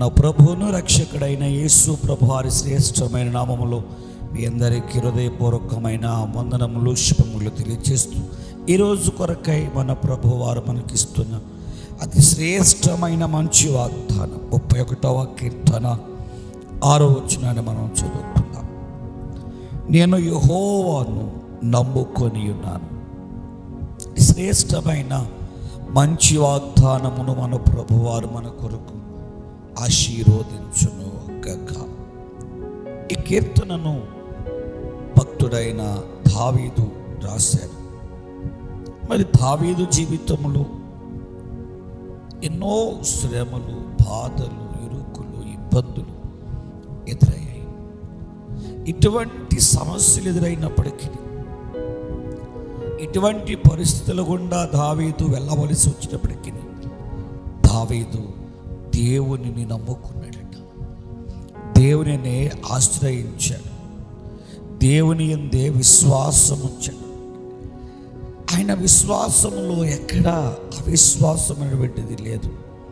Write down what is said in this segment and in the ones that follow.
మన ప్రభువును రక్షకుడైన యేసు ప్రభు వారి శ్రేష్టమైన నామములో మీ అందరికీ హృదయపూర్వకమైన వందనములు శుభములు తెలియజేస్తూ ఈరోజు కొరకై మన ప్రభు వారు మనకిస్తున్న అతి శ్రేష్టమైన మంచి వాగ్దానం ముప్పై ఒకటవ కీర్తన ఆరో వచ్చినాన్ని మనం చదువుకుందాం నేను యహోవాను నమ్ముకొని ఉన్నాను శ్రేష్టమైన మంచి వాగ్దానమును మన ప్రభువారు మన కొరకు ఆశీర్వదించును గగ్గ ఈ కీర్తనను భక్తుడైన దావీదు రాశారు మరి దావీదు జీవితంలో ఎన్నో శ్రమలు బాధలు ఇరుకులు ఇబ్బందులు ఎదురయ్యాయి ఇటువంటి సమస్యలు ఎదురైనప్పటికీ ఇటువంటి పరిస్థితుల గుండా దావీదు వెళ్ళవలసి వచ్చినప్పటికీ దావీదు దేవునిని నమ్ముకున్నాడట దేవునినే ఆశ్రయించాడు దేవుని ఎందే విశ్వాసం ఉంచాడు ఆయన విశ్వాసంలో ఎక్కడా అవిశ్వాసం అనేటువంటిది లేదు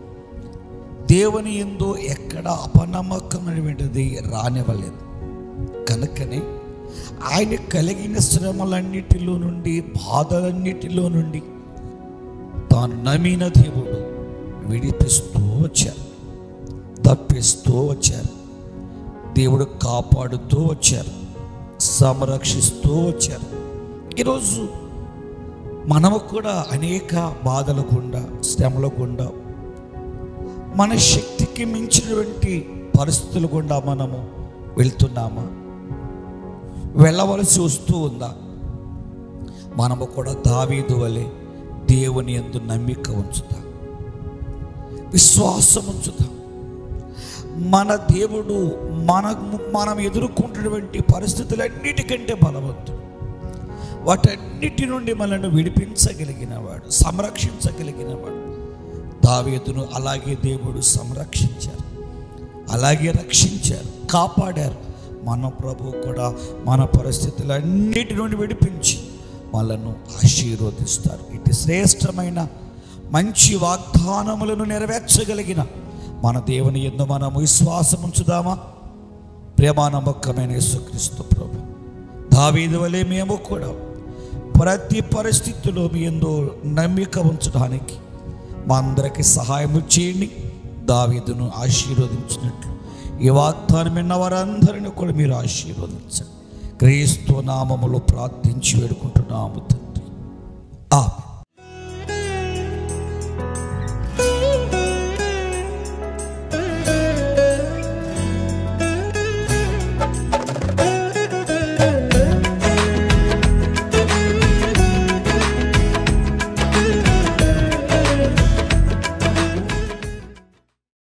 దేవుని ఎందు ఎక్కడ అపనమ్మకం అనేటువంటిది రానివ్వలేదు కనుకనే ఆయన కలిగిన శ్రమలన్నిటిలో నుండి బాధలన్నిటిలో నుండి తాను నమ్మిన దేవుడు విడిపిస్తూ వచ్చారు తప్పిస్తూ వచ్చారు దేవుడు కాపాడుతూ వచ్చారు సంరక్షిస్తూ వచ్చారు ఈరోజు మనము కూడా అనేక బాధల గుండా శ్రమల గుండా మన శక్తికి మించినటువంటి పరిస్థితుల గుండా మనము వెళ్తున్నామా వెళ్ళవలసి వస్తూ ఉందా మనము కూడా దావీదు వలె దేవుని ఎందు నమ్మిక ఉంచుతాం విశ్వాసం ఉంచుతాం మన దేవుడు మన మనం ఎదుర్కొంటున్నటువంటి పరిస్థితులన్నిటికంటే బలవంతుడు వాటన్నిటి నుండి మనల్ని విడిపించగలిగిన వాడు సంరక్షించగలిగిన వాడు దావేదును అలాగే దేవుడు సంరక్షించారు అలాగే రక్షించారు కాపాడారు మన ప్రభు కూడా మన పరిస్థితులన్నిటి నుండి విడిపించి వాళ్ళను ఆశీర్వదిస్తారు ఇటు శ్రేష్టమైన మంచి వాగ్దానములను నెరవేర్చగలిగిన మన దేవుని ఎందు మనం విశ్వాసం ఉంచుదామా ప్రేమా నమ్మకమైన యేసుక్రీస్తు ప్రభు దావీదు వలె మేము కూడా ప్రతి పరిస్థితిలో మీ ఎందు నమ్మిక ఉంచడానికి మా అందరికీ సహాయం చేయండి దావీదును ఆశీర్వదించినట్లు ఈ వాగ్దానం విన్న వారందరిని కూడా మీరు ఆశీర్వదించండి క్రీస్తు నామములో ప్రార్థించి వేడుకుంటున్నాము తండ్రి.